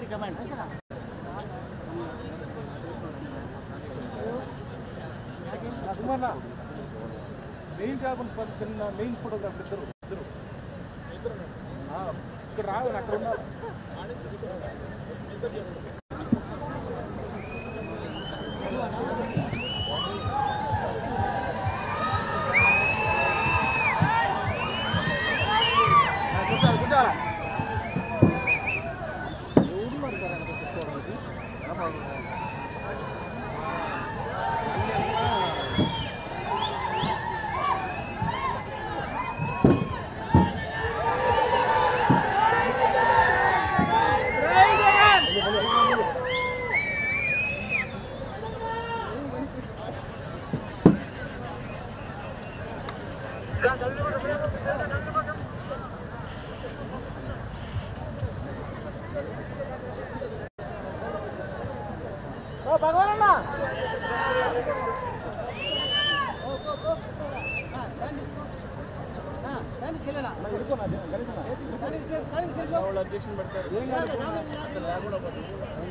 సుమన్న main job చిన్న main photographer ఇద్దరు ఇద్దరు ఆ, ఇక్కడ రాదు అక్కడ ఉన్నారు ఎవరున్నారు కదా వెనక కూర్చోవడానికి? వాళ్ళు అబ్జెక్షన్ పెడతారు ఏం కాదు అసలు లేకుండా పోతుంది.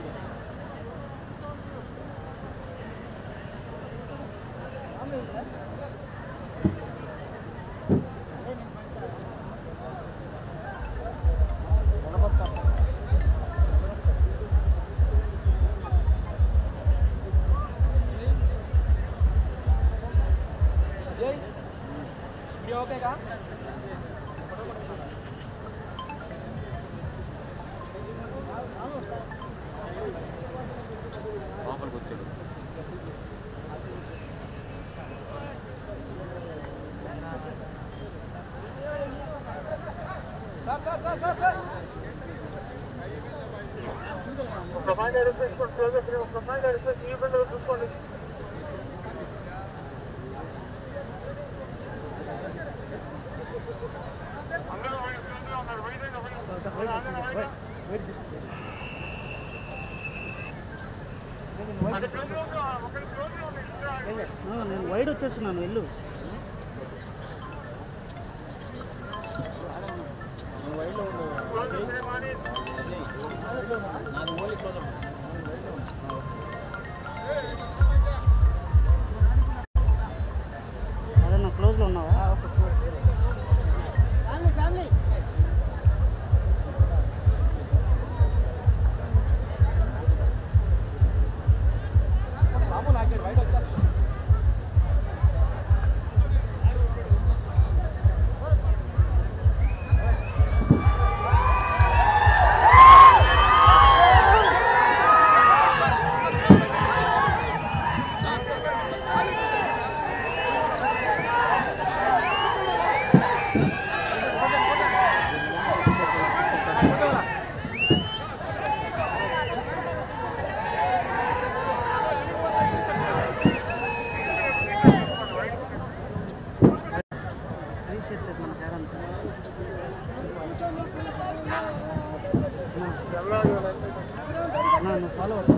నేను వైడ్ వచ్చేస్తున్నాను వెళ్ళు అదే నా క్లోజ్లో ఉన్నావా మామూలు ఆకాడు బయట వచ్చేస్తాడు రీసెట్ మన కార్ అంతా నా నువ్వు ఫాలో అవుతా